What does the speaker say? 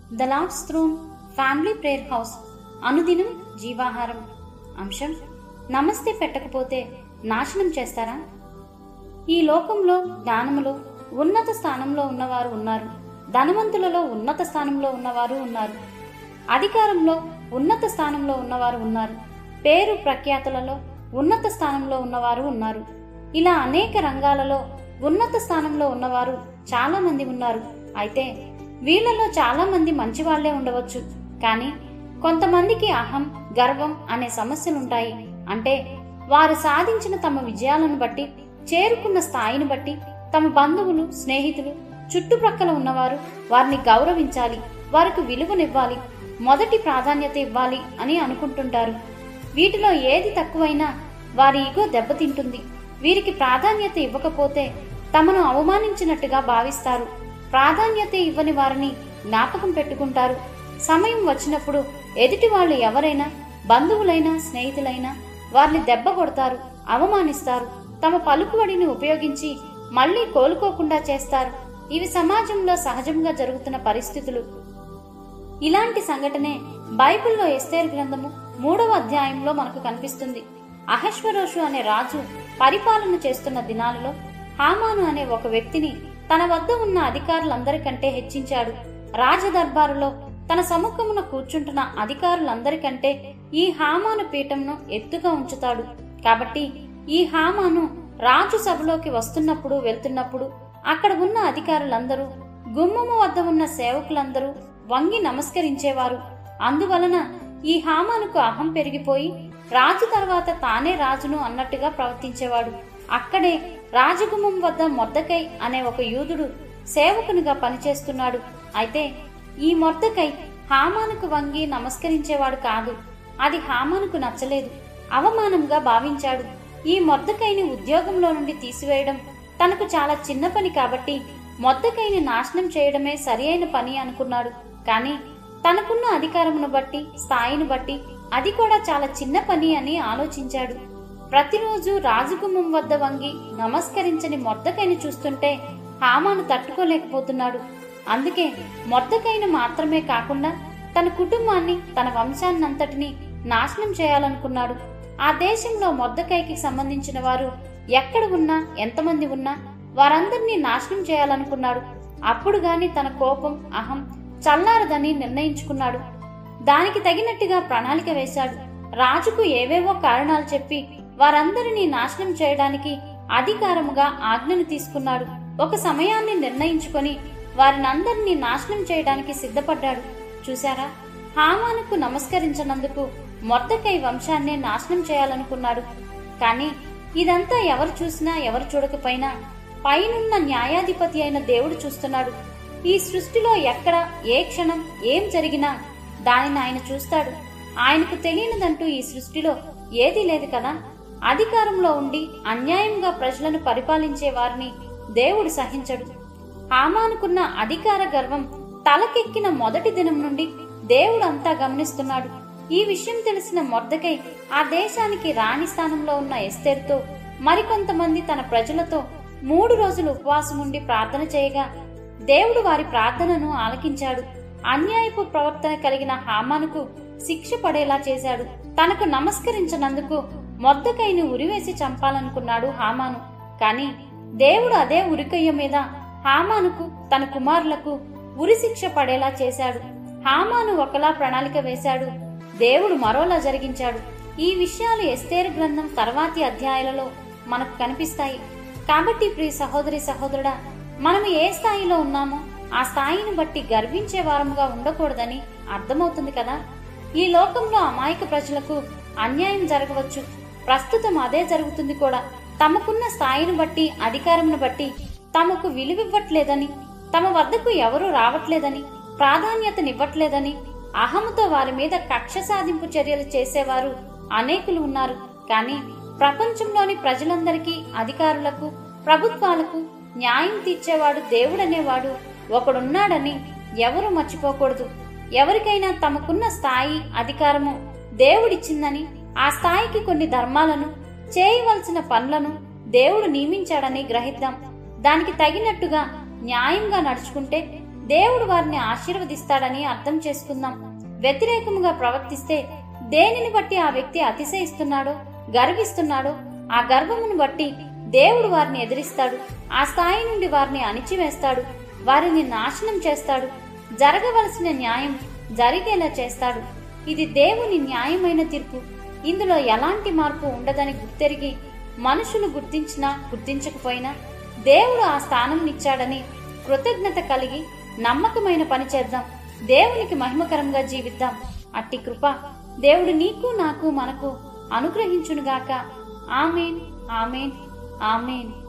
the Lord's throne family prayer house అనుదినం జీవాహారం అంశం నమస్తే పెట్టకపోతే నాశనం చేస్తారా ఈ లోకంలో జ్ఞానములో ఉన్నత స్థానంలో ఉన్నవారు ఉన్నారు ధనవంతులలో ఉన్నత స్థానంలో ఉన్నవారు ఉన్నారు అధికారంలో ఉన్నత స్థానంలో ఉన్నవారు ఉన్నారు పేరు ప్రఖ్యాతులలో ఉన్నత స్థానంలో ఉన్నవారు ఉన్నారు ఇలా అనేక రంగాలలో ఉన్నత స్థానంలో ఉన్నవారు చాలా మంది ఉన్నారు అయితే వీళ్ళలో చాలా మంది మంచివాళ్లే ఉండవచ్చు కానీ కొంతమందికి అహం గర్వం అనే సమస్యలుంటాయి అంటే వారు సాధించిన తమ విజయాలను బట్టి చేరుకున్న స్థాయిని బట్టి తమ బంధువులు స్నేహితులు చుట్టుప్రక్కల ఉన్నవారు వారిని గౌరవించాలి వారికి విలువనివ్వాలి మొదటి ప్రాధాన్యత ఇవ్వాలి అని అనుకుంటుంటారు వీటిలో ఏది తక్కువైనా వారి ఈగో దెబ్బతింటుంది వీరికి ప్రాధాన్యత ఇవ్వకపోతే తమను అవమానించినట్టుగా భావిస్తారు ప్రాధాన్యత ఇవ్వని వారిని జ్ఞాపకం పెట్టుకుంటారు సమయం వచ్చినప్పుడు ఎదుటి వాళ్ళు ఎవరైనా బంధువులైనా స్నేహితులైనా వారిని దెబ్బ కొడతారు అవమానిస్తారు తమ పలుకుబడిని ఉపయోగించి మళ్ళీ కోలుకోకుండా చేస్తారు ఇవి సమాజంలో సహజంగా జరుగుతున్న పరిస్థితులు ఇలాంటి సంఘటనే బైబిల్లో ఎస్తేర్ గ్రంథము మూడవ అధ్యాయంలో మనకు కనిపిస్తుంది అహశ్వరోషు అనే రాజు పరిపాలన చేస్తున్న దినాలలో హామాను అనే ఒక వ్యక్తిని తన వద్ద ఉన్న అధికారులందరికంటే హెచ్చించాడు రాజదర్బారులో తన సముఖమున కూర్చుంటున్న అధికారులందరికంటే ఈ హామాను పీఠంను ఎత్తుగా ఉంచుతాడు కాబట్టి ఈ హామాను రాజు సభలోకి వస్తున్నప్పుడు వెళ్తున్నప్పుడు అక్కడ ఉన్న అధికారులందరూ గుమ్మము వద్ద ఉన్న సేవకులందరూ వంగి నమస్కరించేవారు అందువలన ఈ హామానుకు అహం పెరిగిపోయి రాజు తర్వాత తానే రాజును అన్నట్టుగా ప్రవర్తించేవాడు అక్కడే రాజగుమ్మం వద్ద మొద్దకై అనే ఒక యూదుడు సేవకునిగా పనిచేస్తున్నాడు అయితే ఈ మొద్దకై హామానుకు వంగి నమస్కరించేవాడు కాదు అది హామానుకు నచ్చలేదు అవమానంగా భావించాడు ఈ మొద్దకైని ఉద్యోగంలో నుండి తీసివేయడం తనకు చాలా చిన్న పని కాబట్టి మొద్దకైని నాశనం చేయడమే సరి అయిన పని అనుకున్నాడు కానీ తనకున్న అధికారమును బట్టి స్థాయిని బట్టి అది కూడా చాలా చిన్న పని అని ఆలోచించాడు ప్రతిరోజు రాజగుమ్మం వద్ద వంగి నమస్కరించని మొద్దకైని చూస్తుంటే హామాను తట్టుకోలేకపోతున్నాడు అందుకే మొద్దకైన మాత్రమే కాకుండా తన కుటుంబాన్ని తన వంశాన్నంతటిని నాశనం చేయాలనుకున్నాడు ఆ దేశంలో మొద్దకైకి సంబంధించిన వారు ఎక్కడ ఉన్నా ఎంతమంది ఉన్నా వారందరినీ నాశనం చేయాలనుకున్నాడు అప్పుడు గాని తన కోపం అహం చల్లారదని నిర్ణయించుకున్నాడు దానికి తగినట్టుగా ప్రణాళిక వేశాడు రాజుకు ఏవేవో కారణాలు చెప్పి వారందరినీ నాశనం చేయడానికి అధికారముగా ఆజ్ఞను తీసుకున్నాడు ఒక సమయాన్ని నిర్ణయించుకొని వారినందరినీ నాశనం చేయడానికి సిద్ధపడ్డాడు చూశారా హామానుకు నమస్కరించనందుకు మొద్దకై వంశాన్నే నాశనం చేయాలనుకున్నాడు కానీ ఇదంతా ఎవరు చూసినా ఎవరు చూడకపోయినా పైనున్న న్యాయాధిపతి అయిన దేవుడు చూస్తున్నాడు ఈ సృష్టిలో ఎక్కడ ఏ క్షణం ఏం జరిగినా దానిని ఆయన చూస్తాడు ఆయనకు తెలియనిదంటూ ఈ సృష్టిలో ఏదీ లేదు కదా అధికారంలో ఉండి అన్యాయంగా ప్రజలను పరిపాలించే వారిని దేవుడు సహించడు హామానుకున్న అధికార గర్వం తలకెక్కిన మొదటి దినం నుండి దేవుడు అంతా గమనిస్తున్నాడు ఈ విషయం తెలిసిన మొర్దకై ఆ దేశానికి రాణి స్థానంలో ఉన్న ఎస్తేర్తో మరికొంతమంది తన ప్రజలతో మూడు రోజులు ఉపవాసం ఉండి ప్రార్థన చేయగా దేవుడు వారి ప్రార్థనను ఆలకించాడు అన్యాయపు ప్రవర్తన కలిగిన హామానుకు శిక్ష పడేలా చేశాడు తనకు నమస్కరించనందుకు మొద్దకైని ఉరివేసి చంపాలనుకున్నాడు హామాను కాని దేవుడు అదే ఉరికయ్య మీద హామానుకు తన కుమారులకు ఉరిశిక్ష పడేలా చేశాడు హామాను ఒకలా ప్రణాళిక వేశాడు దేవుడు మరోలా జరిగించాడు ఈ విషయాలు ఎస్తేరు గ్రంథం తర్వాతి అధ్యాయాలలో మనకు కనిపిస్తాయి కాబట్టి ప్రియ సహోదరి సహోదరుడా మనం ఏ స్థాయిలో ఉన్నామో ఆ స్థాయిని బట్టి గర్వించే వారముగా ఉండకూడదని అర్థమవుతుంది కదా ఈ లోకంలో అమాయక ప్రజలకు అన్యాయం జరగవచ్చు ప్రస్తుతం అదే జరుగుతుంది కూడా తమకున్న స్థాయిని బట్టి అధికారంను బట్టి తమకు విలువివ్వట్లేదని తమ వద్దకు ఎవరూ రావట్లేదని ప్రాధాన్యతనివ్వట్లేదని అహముతో వారి మీద కక్ష సాధింపు చర్యలు చేసేవారు అనేకులు ఉన్నారు కానీ ప్రపంచంలోని ప్రజలందరికీ అధికారులకు ప్రభుత్వాలకు న్యాయం తీర్చేవాడు దేవుడనేవాడు ఒకడున్నాడని ఎవరు మర్చిపోకూడదు ఎవరికైనా తమకున్న స్థాయి అధికారము దేవుడిచ్చిందని ఆ స్థాయికి కొన్ని ధర్మాలను చేయవలసిన పనులను దేవుడు నియమించాడని గ్రహిద్దాం దానికి తగినట్టుగా న్యాయంగా నడుచుకుంటే దేవుడు వారిని ఆశీర్వదిస్తాడని అర్థం చేసుకుందాం వ్యతిరేకముగా ప్రవర్తిస్తే దేనిని బట్టి ఆ వ్యక్తి అతిశయిస్తున్నాడో గర్విస్తున్నాడో ఆ గర్వమును బట్టి దేవుడు వారిని ఎదిరిస్తాడు ఆ స్థాయి నుండి వారిని అణిచివేస్తాడు వారిని నాశనం చేస్తాడు జరగవలసిన న్యాయం జరిగేలా చేస్తాడు ఇది దేవుని న్యాయమైన తీర్పు ఇందులో ఎలాంటి మార్పు ఉండదని గుర్తెరిగి మనుషులు గుర్తించినా గుర్తించకపోయినా దేవుడు ఆ స్థానం ఇచ్చాడని కృతజ్ఞత కలిగి నమ్మకమైన పని చేద్దాం దేవునికి మహిమకరంగా జీవిద్దాం అట్టి కృప దేవుడు నీకు నాకు మనకు అనుగ్రహించునుగాక ఆమెన్ ఆమెన్ ఆమెన్